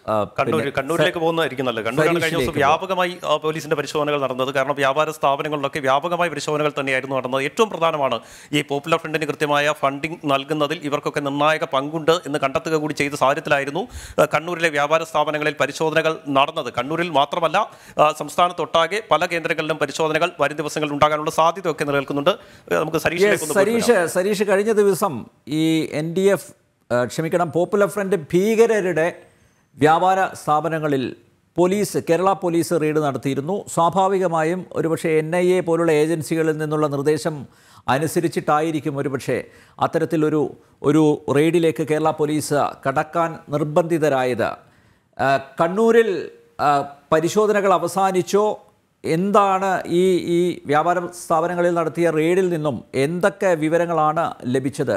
ആ, കണ്ണൂർ പിന്നെ കണ്ണൂരിലേക്ക് പോകുന്നതായിരിക്കും നല്ലത് കണ്ണൂരാണ് കഴിഞ്ഞ ദിവസം സരീഷിലേക്ക് വ്യാപകമായി ആ, പോലീസിന്റെ പരിശോധനകൾ നടന്നത് കാരണം വ്യാപാര സ്ഥാപനങ്ങളിലൊക്കെ വ്യാപകമായ പരിശോധനകൾ തന്നെയായിരുന്നു നടന്നത് ഏറ്റവും പ്രധാനമാണ് ഈ പോപ്പുലർ ഫ്രണ്ടിന് കൃത്യമായ ഫണ്ടിംഗ് നൽകുന്നതിൽ ഇവർക്കൊക്കെ നിർണായക പങ്കുണ്ട് എന്ന് കണ്ടെത്തുക കൂടി ചെയ്ത സാഹചര്യത്തിലായിരുന്നു ആ, കണ്ണൂരിലെ വ്യാപാര സ്ഥാപനങ്ങളിൽ പരിശോധനകൾ നടന്നത് കണ്ണൂരിൽ മാത്രമല്ല ആ, സംസ്ഥാനത്തൊട്ടാകെ പല കേന്ദ്രങ്ങളിലും പരിശോധനകൾ വരും ദിവസങ്ങളിൽ ഉണ്ടാകാനുള്ള സാധ്യതയൊക്കെ നിലനിൽക്കുന്നുണ്ട് ആ, നമുക്ക് സരീഷിലേക്ക് ഒന്ന് പോയിട്ട് സരീഷ് സരീഷ് കഴിഞ്ഞ ദിവസം ഈ എൻ ഡി എഫ് ക്ഷമിക്കണം പോപ്പുലർ ഫ്രണ്ട് ഭീകരരുടെ വ്യാപാര സ്ഥാപനങ്ങളിൽ പോലീസ് കേരള പോലീസ് റെയ്ഡ് നടത്തിയിരുന്നു സ്വാഭാവികമായും ഒരുപക്ഷെ എൻ ഐ എ പോലുള്ള ഏജൻസികളിൽ നിന്നുള്ള നിർദ്ദേശം അനുസരിച്ചിട്ടായിരിക്കും ഒരുപക്ഷെ അത്തരത്തിലൊരു ഒരു റെയ്ഡിലേക്ക് കേരള പോലീസ് കടക്കാൻ നിർബന്ധിതരായത് ആ, കണ്ണൂരിൽ ആ, പരിശോധനകൾ അവസാനിച്ചോ എന്താണ് ഈ ഈ വ്യാപാര സ്ഥാപനങ്ങളിൽ നടത്തിയ റെയ്ഡിൽ നിന്നും എന്തൊക്കെ വിവരങ്ങളാണ് ലഭിച്ചത്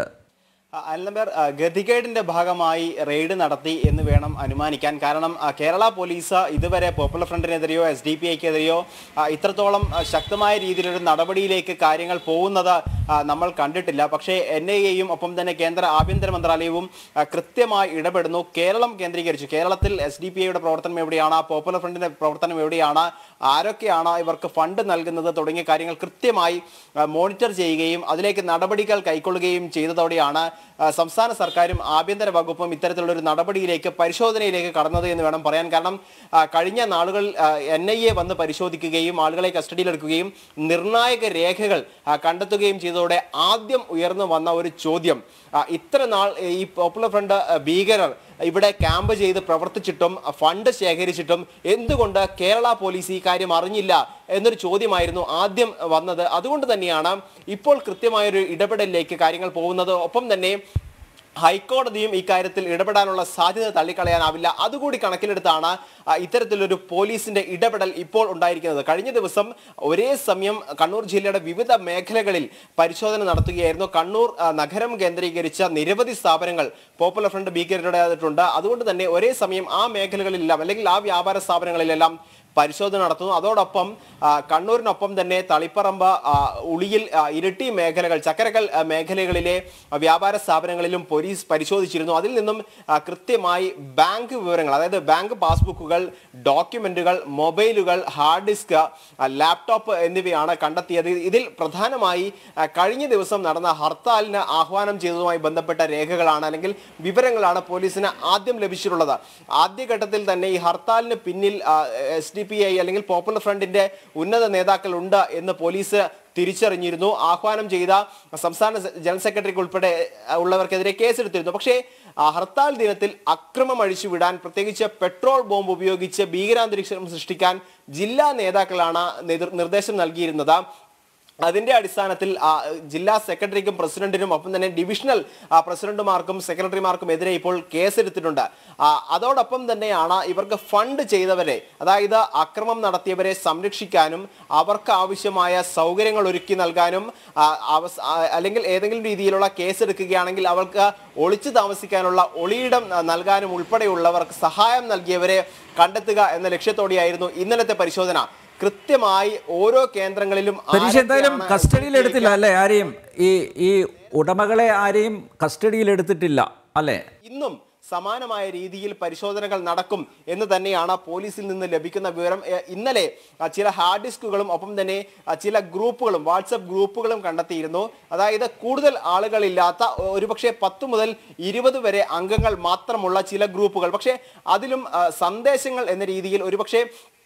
അൽനബർ ഗതികേടിന്റെ ഭാഗമായി റെയ്ഡ് നടത്തി എന്ന് വേണം അനുമാനിക്കാൻ കാരണം ആ, കേരള പോലീസ് ഇതുവരെ പോപ്പുലർ ഫ്രണ്ടിനെതിരെയോ എസ് ഡി പി ഐക്കെതിരെയോ ഇത്രത്തോളം ആ, ശക്തമായ രീതിയിലൊരു നടപടിയിലേക്ക് കാര്യങ്ങൾ പോകുന്നത് ആ, നമ്മൾ കണ്ടിട്ടില്ല പക്ഷേ എൻ ഐ എയും ഒപ്പം തന്നെ കേന്ദ്ര ആഭ്യന്തര മന്ത്രാലയവും ആ, കൃത്യമായി ഇടപെടുന്നു കേരളം കേന്ദ്രീകരിച്ചു കേരളത്തിൽ എസ് ഡി പി ഐയുടെ പ്രവർത്തനം എവിടെയാണ് പോപ്പുലർ ഫ്രണ്ടിന്റെ പ്രവർത്തനം എവിടെയാണ് ആരൊക്കെയാണ് ഇവർക്ക് ഫണ്ട് നൽകുന്നത് തുടങ്ങിയ കാര്യങ്ങൾ കൃത്യമായി ആ, മോണിറ്റർ ചെയ്യുകയും അതിലേക്ക് നടപടികൾ കൈക്കൊള്ളുകയും ചെയ്തതോടെയാണ് ആ, സംസ്ഥാന സർക്കാരും ആഭ്യന്തര വകുപ്പും ഇത്തരത്തിലുള്ള ഒരു നടപടിയിലേക്ക് പരിശോധനയിലേക്ക് കടന്നത് എന്ന് വേണം പറയാൻ കാരണം ആ, കഴിഞ്ഞ നാളുകളിൽ എൻ ഐ എ വന്ന് പരിശോധിക്കുകയും ആളുകളെ കസ്റ്റഡിയിലെടുക്കുകയും നിർണായക രേഖകൾ ആ, കണ്ടെത്തുകയും ചെയ്തതോടെ ആദ്യം ഉയർന്നു വന്ന ഒരു ചോദ്യം ആ, ഇത്ര നാൾ ഈ പോപ്പുലർ ഫ്രണ്ട് ആ, ഭീകരർ ഇവിടെ ക്യാമ്പ് ചെയ്ത് പ്രവർത്തിച്ചിട്ടും ഫണ്ട് ശേഖരിച്ചിട്ടും എന്തുകൊണ്ട് കേരള പോലീസ് ഈ കാര്യം അറിഞ്ഞില്ല എന്നൊരു ചോദ്യമായിരുന്നു ആദ്യം വന്നത് അതുകൊണ്ട് തന്നെയാണ് ഇപ്പോൾ കൃത്യമായൊരു ഇടപെടലിലേക്ക് കാര്യങ്ങൾ പോകുന്നത് ഒപ്പം തന്നെ ഹൈക്കോടതിയും ഇക്കാര്യത്തിൽ ഇടപെടാനുള്ള സാധ്യത തള്ളിക്കളയാനാവില്ല അതുകൂടി കണക്കിലെടുത്താണ് ആ, ഇത്തരത്തിലൊരു പോലീസിന്റെ ഇടപെടൽ ഇപ്പോൾ ഉണ്ടായിരിക്കുന്നത് കഴിഞ്ഞ ദിവസം ഒരേ സമയം കണ്ണൂർ ജില്ലയുടെ വിവിധ മേഖലകളിൽ പരിശോധന നടത്തുകയായിരുന്നു കണ്ണൂർ ആ, നഗരം കേന്ദ്രീകരിച്ച നിരവധി സ്ഥാപനങ്ങൾ പോപ്പുലർ ഫ്രണ്ട് ഭീകരരുടേതായിട്ടുണ്ട് അതുകൊണ്ട് തന്നെ ഒരേ സമയം ആ മേഖലകളിലെല്ലാം അല്ലെങ്കിൽ ആ വ്യാപാര സ്ഥാപനങ്ങളിലെല്ലാം പരിശോധന നടത്തുന്നു അതോടൊപ്പം ആ, കണ്ണൂരിനൊപ്പം തന്നെ തളിപ്പറമ്പ് ആ, ഉളിയിൽ ആ, ഇരിട്ടി മേഖലകൾ ചക്കരക്കൽ ആ, മേഖലകളിലെ ആ, വ്യാപാര സ്ഥാപനങ്ങളിലും പോലീസ് പരിശോധിച്ചിരുന്നു അതിൽ നിന്നും ആ, കൃത്യമായി ബാങ്ക് വിവരങ്ങൾ അതായത് ബാങ്ക് പാസ്ബുക്കുകൾ ഡോക്യുമെന്റുകൾ മൊബൈലുകൾ ഹാർഡ് ഡിസ്ക് ആ, ലാപ്ടോപ്പ് എന്നിവയാണ് കണ്ടെത്തിയത് ഇതിൽ പ്രധാനമായി ആ, കഴിഞ്ഞ ദിവസം നടന്ന ഹർത്താലിന് ആഹ്വാനം ചെയ്തതുമായി ബന്ധപ്പെട്ട രേഖകളാണ് അല്ലെങ്കിൽ വിവരങ്ങളാണ് പോലീസിന് ആദ്യം ലഭിച്ചിട്ടുള്ളത് ആദ്യഘട്ടത്തിൽ തന്നെ ഈ ഹർത്താലിന് പിന്നിൽ എസ് ഡി പി ഐ അല്ലെങ്കിൽ പോപ്പുലർ ഫ്രണ്ടിന്റെ ഉന്നത നേതാക്കൾ ഉണ്ട് എന്ന് പോലീസ് തിരിച്ചറിഞ്ഞിരുന്നു ആഹ്വാനം ചെയ്ത സംസ്ഥാന സെ- ജനറൽ സെക്രട്ടറിക്ക് ഉൾപ്പെടെ അഹ്, ഉള്ളവർക്കെതിരെ കേസെടുത്തിരുന്നു പക്ഷേ ആ ഹർത്താൽ ദിനത്തിൽ അക്രമം അഴിച്ചുവിടാൻ പ്രത്യേകിച്ച് പെട്രോൾ ബോംബ് ഉപയോഗിച്ച് ഭീകരാന്തരീക്ഷം സൃഷ്ടിക്കാൻ ജില്ലാ നേതാക്കളാണ് നേതൃ- നിർദ്ദേശം നൽകിയിരുന്നത് അതിന്റെ അടിസ്ഥാനത്തിൽ ആ, ജില്ലാ സെക്രട്ടറിക്കും പ്രസിഡന്റിനും ഒപ്പം തന്നെ ഡിവിഷണൽ ആ, പ്രസിഡന്റുമാർക്കും സെക്രട്ടറിമാർക്കും എതിരെ ഇപ്പോൾ കേസെടുത്തിട്ടുണ്ട് ആ, അതോടൊപ്പം തന്നെയാണ് ഇവർക്ക് ഫണ്ട് ചെയ്തവരെ അതായത് അക്രമം നടത്തിയവരെ സംരക്ഷിക്കാനും അവർക്ക് ആവശ്യമായ സൗകര്യങ്ങൾ ഒരുക്കി നൽകാനും ആ, അവസ്- ആ, അല്ലെങ്കിൽ ഏതെങ്കിലും രീതിയിലുള്ള കേസെടുക്കുകയാണെങ്കിൽ അവർക്ക് ഒളിച്ചു താമസിക്കാനുള്ള ഒളിയിടം ആ, നൽകാനും ഉൾപ്പെടെയുള്ളവർക്ക് സഹായം നൽകിയവരെ കണ്ടെത്തുക എന്ന ലക്ഷ്യത്തോടെയായിരുന്നു ഇന്നലത്തെ പരിശോധന കൃത്യമായി ഓരോ കേന്ദ്രങ്ങളിലും സരീഷ് എന്തായാലും ആരൊക്കെയാണ് കസ്റ്റഡിയിൽ എടുത്തില്ല അല്ലേ ആരെയും ഈ ഈ ഉടമകളെ ആരെയും കസ്റ്റഡിയിൽ എടുത്തിട്ടില്ല അല്ലേ ഇന്നും സമാനമായ രീതിയിൽ പരിശോധനകൾ നടക്കും എന്ന് തന്നെയാണ് പോലീസിൽ നിന്ന് ലഭിക്കുന്ന വിവരം എ, ഇന്നലെ ആ, ചില ഹാർഡ് ഡിസ്കുകളും ഒപ്പം തന്നെ ആ, ചില ഗ്രൂപ്പുകളും വാട്സപ്പ് ഗ്രൂപ്പുകളും കണ്ടെത്തിയിരുന്നു അതായത് കൂടുതൽ ആളുകളില്ലാത്ത ഒ- ഒരുപക്ഷെ പത്ത് മുതൽ ഇരുപത് വരെ അംഗങ്ങൾ മാത്രമുള്ള ചില ഗ്രൂപ്പുകൾ പക്ഷേ അതിലും ആ, സന്ദേശങ്ങൾ എന്ന രീതിയിൽ ഒരുപക്ഷെ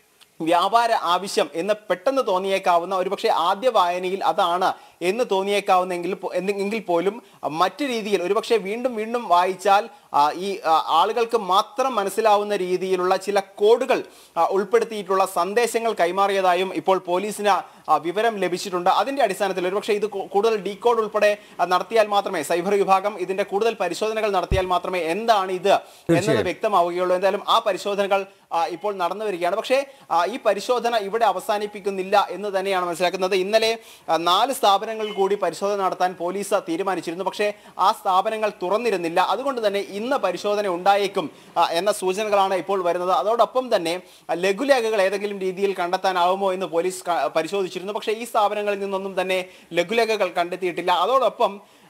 വ്യാപാര ആവശ്യം എന്ന് പെട്ടെന്ന് തോന്നിയേക്കാവുന്ന ഒരുപക്ഷെ ആദ്യ വായനയിൽ അതാണ് എന്ന് തോന്നിയേക്കാവുന്നെങ്കിൽ പോ- എന്ന് എങ്കിൽ പോലും മറ്റു രീതിയിൽ ഒരുപക്ഷെ വീണ്ടും വീണ്ടും വായിച്ചാൽ ആ, ഈ ആ, ആളുകൾക്ക് മാത്രം മനസ്സിലാവുന്ന രീതിയിലുള്ള ചില കോഡുകൾ ആ, ഉൾപ്പെടുത്തിയിട്ടുള്ള സന്ദേശങ്ങൾ കൈമാറിയതായും ഇപ്പോൾ പോലീസിന് ആ, വിവരം ലഭിച്ചിട്ടുണ്ട് അതിന്റെ അടിസ്ഥാനത്തിൽ ഒരുപക്ഷെ ഇത് കൂ- കൂടുതൽ ഡീകോഡ് ഉൾപ്പെടെ ആ, നടത്തിയാൽ മാത്രമേ സൈബർ വിഭാഗം ഇതിന്റെ കൂടുതൽ പരിശോധനകൾ നടത്തിയാൽ മാത്രമേ എന്താണ് ഇത് എന്നത് വ്യക്തമാവുകയുള്ളൂ എന്തായാലും ആ പരിശോധനകൾ ആ, ഇപ്പോൾ നടന്നു വരികയാണ് പക്ഷേ ആ, ഈ പരിശോധന ഇവിടെ അവസാനിപ്പിക്കുന്നില്ല എന്ന് തന്നെയാണ് മനസ്സിലാക്കുന്നത് ഇന്നലെ ആ, നാല് സ്ഥാപനങ്ങളിൽ കൂടി പരിശോധന നടത്താൻ പോലീസ് തീരുമാനിച്ചിരുന്നു പക്ഷേ ആ സ്ഥാപനങ്ങൾ തുറന്നിരുന്നില്ല അതുകൊണ്ട് തന്നെ ഇന്ന് പരിശോധന ഉണ്ടായേക്കും ആ, എന്ന സൂചനകളാണ് ഇപ്പോൾ വരുന്നത് അതോടൊപ്പം തന്നെ ആ, ലഘുലേഖകൾ ഏതെങ്കിലും രീതിയിൽ കണ്ടെത്താനാവുമോ എന്ന് പോലീസ് ക- പരിശോധിച്ചിരുന്നു പക്ഷേ ഈ സ്ഥാപനങ്ങളിൽ നിന്നൊന്നും തന്നെ ലഘുലേഖകൾ കണ്ടെത്തിയിട്ടില്ല അതോടൊപ്പം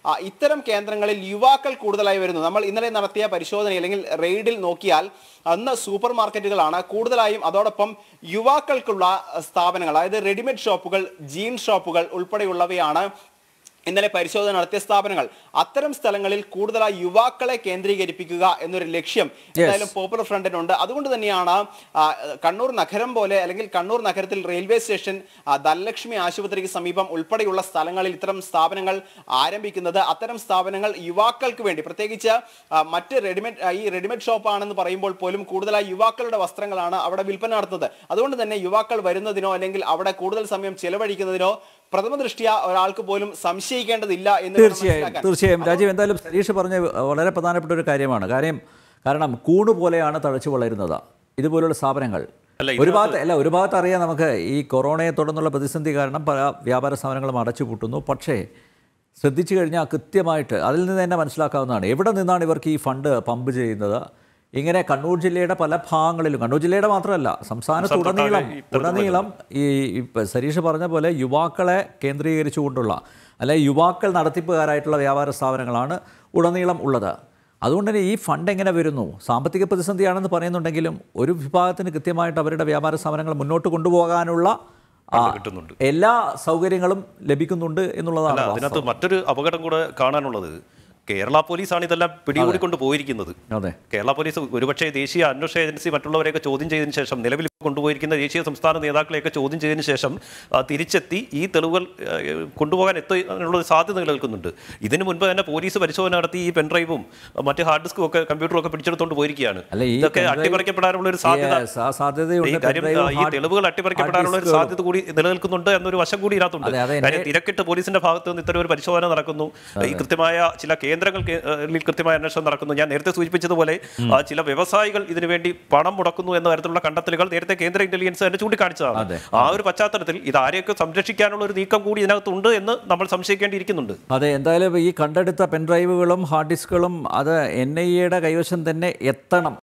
ആ, ഇത്തരം കേന്ദ്രങ്ങളിൽ യുവാക്കൾ കൂടുതലായി വരുന്നു നമ്മൾ ഇന്നലെ നടത്തിയ പരിശോധന അല്ലെങ്കിൽ റെയ്ഡിൽ നോക്കിയാൽ അന്ന് സൂപ്പർ മാർക്കറ്റുകളാണ് കൂടുതലായും അതോടൊപ്പം യുവാക്കൾക്കുള്ള സ്ഥാപനങ്ങൾ അതായത് റെഡിമെയ്ഡ് ഷോപ്പുകൾ ജീൻ ഷോപ്പുകൾ ഉൾപ്പെടെയുള്ളവയാണ് ഇന്നലെ പരിശോധന നടത്തിയ സ്ഥാപനങ്ങൾ അത്തരം സ്ഥലങ്ങളിൽ കൂടുതലായി യുവാക്കളെ കേന്ദ്രീകരിപ്പിക്കുക എന്നൊരു ലക്ഷ്യം എന്തായാലും പോപ്പുലർ ഫ്രണ്ടിനുണ്ട് അതുകൊണ്ട് തന്നെയാണ് ആ, കണ്ണൂർ നഗരം പോലെ അല്ലെങ്കിൽ കണ്ണൂർ നഗരത്തിൽ റെയിൽവേ സ്റ്റേഷൻ ആ, ധനലക്ഷ്മി ആശുപത്രിക്ക് സമീപം ഉൾപ്പെടെയുള്ള സ്ഥലങ്ങളിൽ ഇത്തരം സ്ഥാപനങ്ങൾ ആരംഭിക്കുന്നത് അത്തരം സ്ഥാപനങ്ങൾ യുവാക്കൾക്ക് വേണ്ടി പ്രത്യേകിച്ച് ആ, മറ്റ് റെഡിമെയ്ഡ് ആ, ഈ റെഡിമെയ്ഡ് ഷോപ്പ് ആണെന്ന് പറയുമ്പോൾ പോലും കൂടുതലായി യുവാക്കളുടെ വസ്ത്രങ്ങളാണ് അവിടെ വിൽപ്പന നടത്തുന്നത് അതുകൊണ്ട് തന്നെ യുവാക്കൾ വരുന്നതിനോ അല്ലെങ്കിൽ അവിടെ കൂടുതൽ സമയം ചെലവഴിക്കുന്നതിനോ പ്രഥമ ദൃഷ്ടിയ ഒരാൾക്ക് പോലും സംശയിക്കേണ്ടതില്ല എന്ന് വേണം തീർച്ചയായും മനസ്സിലാക്കാൻ. തീർച്ചയായും രാജീവ് എന്തായാലും സതീഷ് പറഞ്ഞ വളരെ പ്രധാനപ്പെട്ട ഒരു കാര്യമാണ് കാര്യം കാരണം കൂണ് പോലെയാണ് തഴച്ചു വളരുന്നത് ഇതുപോലുള്ള സ്ഥാപനങ്ങൾ അല്ല, ഒരു ഭാഗത്ത് അല്ല ഒരു ഭാഗത്ത് അറിയാം നമുക്ക് ഈ കൊറോണയെ തുടർന്നുള്ള പ്രതിസന്ധി കാരണം പല വ്യാപാര സ്ഥാപനങ്ങളും അടച്ചു പൂട്ടുന്നു പക്ഷേ ശ്രദ്ധിച്ചു കഴിഞ്ഞാൽ കൃത്യമായിട്ട് അതിൽ നിന്ന് തന്നെ മനസ്സിലാക്കാവുന്നതാണ് എവിടെ നിന്നാണ് ഇവർക്ക് ഈ ഫണ്ട് പമ്പ് ചെയ്യുന്നത് ഇങ്ങനെ കണ്ണൂർ ജില്ലയുടെ പല ഭാഗങ്ങളിലും കണ്ണൂർ ജില്ലയുടെ മാത്രമല്ല സംസ്ഥാനത്തുടനീളം സംസ്ഥാനത്തൊട്ടാകെ ഇത്തരത്തിൽ ഉടനീളം ഈ ഇപ്പം സരീഷ് പറഞ്ഞ പോലെ യുവാക്കളെ കേന്ദ്രീകരിച്ചുകൊണ്ടുള്ള അല്ലെ യുവാക്കൾ നടത്തിപ്പുകാരായിട്ടുള്ള വ്യാപാര സ്ഥാപനങ്ങളാണ് ഉടനീളം ഉള്ളത് അതുകൊണ്ട് തന്നെ ഈ ഫണ്ട് എങ്ങനെ വരുന്നു സാമ്പത്തിക പ്രതിസന്ധിയാണെന്ന് പറയുന്നുണ്ടെങ്കിലും ഒരു വിഭാഗത്തിന് കൃത്യമായിട്ട് അവരുടെ വ്യാപാര സ്ഥാപനങ്ങൾ മുന്നോട്ട് കൊണ്ടുപോകാനുള്ള ആ, കിട്ടുന്നുണ്ട്. എല്ലാ സൗകര്യങ്ങളും ലഭിക്കുന്നുണ്ട് അല്ല എന്നുള്ളതാണ് അതിനകത്ത് മറ്റൊരു അപകടം കൂടെ കാണാനുള്ളത് കേരള പോലീസാണ് ഇതെല്ലാം പിടികൂടിക്കൊണ്ട് പോയിരിക്കുന്നത് അതെ കേരള പോലീസ് ഒരുപക്ഷെ ദേശീയ അന്വേഷണ ഏജൻസി മറ്റുള്ളവരെയൊക്കെ ചോദ്യം ചെയ്തതിനു ശേഷം നിലവിൽ കൊണ്ടുപോയിരിക്കുന്ന ദേശീയ സംസ്ഥാന നേതാക്കളെയൊക്കെ ചോദ്യം ചെയ്തതിനു ശേഷം ആ, തിരിച്ചെത്തി ഈ തെളിവുകൾ ആ, കൊണ്ടുപോകാൻ എത്തുന്നുള്ള ഒരു സാധ്യത നിലനിൽക്കുന്നുണ്ട് ഇതിനു മുൻപ് തന്നെ പോലീസ് പരിശോധന നടത്തി ഈ പെൻഡ്രൈവും മറ്റ് ഹാർഡ് ഡിസ്കും ഒക്കെ കമ്പ്യൂട്ടറും ഒക്കെ പിടിച്ചെടുത്തോണ്ട് പോയിരിക്കുകയാണ് അല്ല ഈ ഇതൊക്കെ pendrive- അട്ടിമറിക്കപ്പെടാനുള്ള ഒരു സാധ്യത Yes, ആ സാധ്യതയുണ്ട് ഈ കാര്യം pendrive, ഈ hard- തെളിവുകൾ അട്ടിമറിക്കപ്പെടാനുള്ള ഒരു hard disk സാധ്യത കൂടി നിലനിൽക്കുന്നുണ്ട് എന്നൊരു വശം കൂടി ഇതിനകത്തുണ്ട് അതെ, അതെ, കാര്യം എന്നെ- തിരക്കിട്ട് പോലീസിന്റെ ഭാഗത്ത് നിന്ന് ഇത്തരം ഒരു പരിശോധന നടക്കുന്നു ഈ കൃത്യമായ ചില കേന്ദ്രങ്ങൾ കേ- ഏഹ് കൃത്യമായ അന്വേഷണം നടക്കുന്നു ഞാൻ നേരത്തെ സൂചിപ്പിച്ചതുപോലെ ആ, ചില വ്യവസായികൾ ഇതിനു വേണ്ടി പണം മുടക്കുന്നു എന്ന തരത്തിലുള്ള കണ്ടെത്തലുകൾ നേരത്തെ കേന്ദ്ര ഇന്റലിജൻസ് തന്നെ ചൂണ്ടിക്കാണിച്ചതാണ് അതെ. ആ ഒരു പശ്ചാത്തലത്തിൽ ഇത് ആരെയൊക്കെ സംരക്ഷിക്കാനുള്ള ഒരു നീക്കം കൂടി ഇതിനകത്തുണ്ട് എന്ന് നമ്മൾ സംശയിക്കേണ്ടിയിരിക്കുന്നുണ്ട് അതെ എന്തായാലും ഈ കണ്ടെടുത്ത പെൻഡ്രൈവുകളും ഹാർഡ് ഡിസ്കുകളും അത് എൻ ഐ എയുടെ കൈവശം തന്നെ എത്തണം